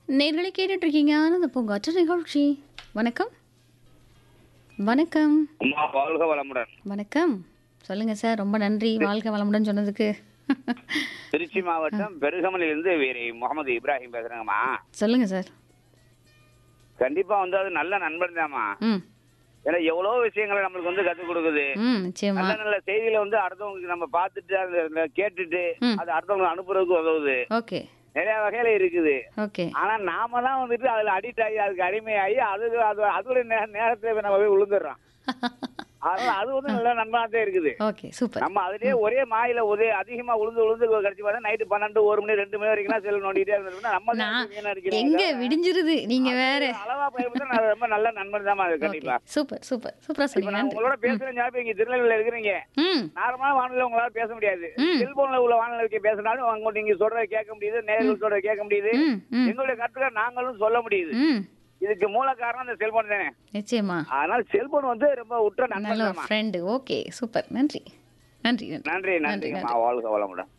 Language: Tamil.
நேர்களை கேட்டுட்டு இருக்கீங்க ஆனந்த பூங்காற்று நிகழ்ச்சி வணக்கம் வணக்கம் அம்மா வாழ்க வளமுடன் வணக்கம் சொல்லுங்க சார் ரொம்ப நன்றி வாழ்க வளமுடன் சொன்னதுக்கு திருச்சி மாவட்டம் பெருகமலிலிருந்து வீர முகமது இப்ராஹிம் பேசுறேங்கம்மா சொல்லுங்க சார் கண்டிப்பா வந்து அது நல்ல நண்பன் தாம்மா ம் ஏன்னா எவ்வளவு விஷயங்களை நம்மளுக்கு வந்து கத்துக் கொடுக்குது ம் நிச்சயமா நல்ல நல்ல செய்திகளை வந்து அடுத்தவங்களுக்கு நம்ம பார்த்துட்டு அதை கேட்டுட்டு ம். அது அடுத்தவங்களுக்கு அனுப்புறதுக்கு உதவுது ஓகே நிறைய வகையில இருக்குது ஓகே ஆனா நாம தான் வந்துட்டு அதுல அடிக்ட் ஆகி அதுக்கு அடிமையாகி அது அது அதோட நே- நேரத்தை நம்ம போய் விழுந்துடுறோம் அதனால அது வந்து நல்ல நண்பனா தான் இருக்குது ஓகே சூப்பர் நம்ம அதுலயே ஒரே மாயில ஒரே அதிகமா உளுந்து உளுந்து கடிச்சு பார்த்தா நைட்டு பன்னெண்டு ஒரு மணி ரெண்டு மணி வரைக்கும் செல் நோண்டிட்டே இருந்தோம்னா நம்ம தான் நான் வீணா இருக்கிறோம். எங்க விடிஞ்சிருது நீங்க வேற அளவா பயன்படுத்த நான் ரொம்ப நல்ல நண்பன் தான் அது ஓகே கண்டிப்பா சூப்பர் சூப்பர் சூப்பரா இப்ப சொன்னீங்க நான் நன்றி உங்களோட பேசுற ஞாபகம் இங்க திருநெல்வேலியில இருக்கிறீங்க ம் நார்மலா வானிலை உங்களால பேச முடியாது ம். செல்போன்ல உள்ள வானிலைக்கு பேசினாலும் அவங்க நீங்க சொல்றத கேட்க முடியுது நேரில் சொல்றத கேட்க முடியுது ம் ம் எங்களுடைய கருத்துக்களை நாங்களும் சொல்ல முடியுது ம் இதுக்கு மூல காரணம் இந்த செல்போன் தானே நிச்சயமா அதனால செல்போன் வந்து ரொம்ப உற்ற நல்ல நண்பன் ஒரு ஃப்ரெண்டு ஓகே சூப்பர் நன்றி நன்றி நன்றி நன்றி நன்றி வாழ்க வளமுடன்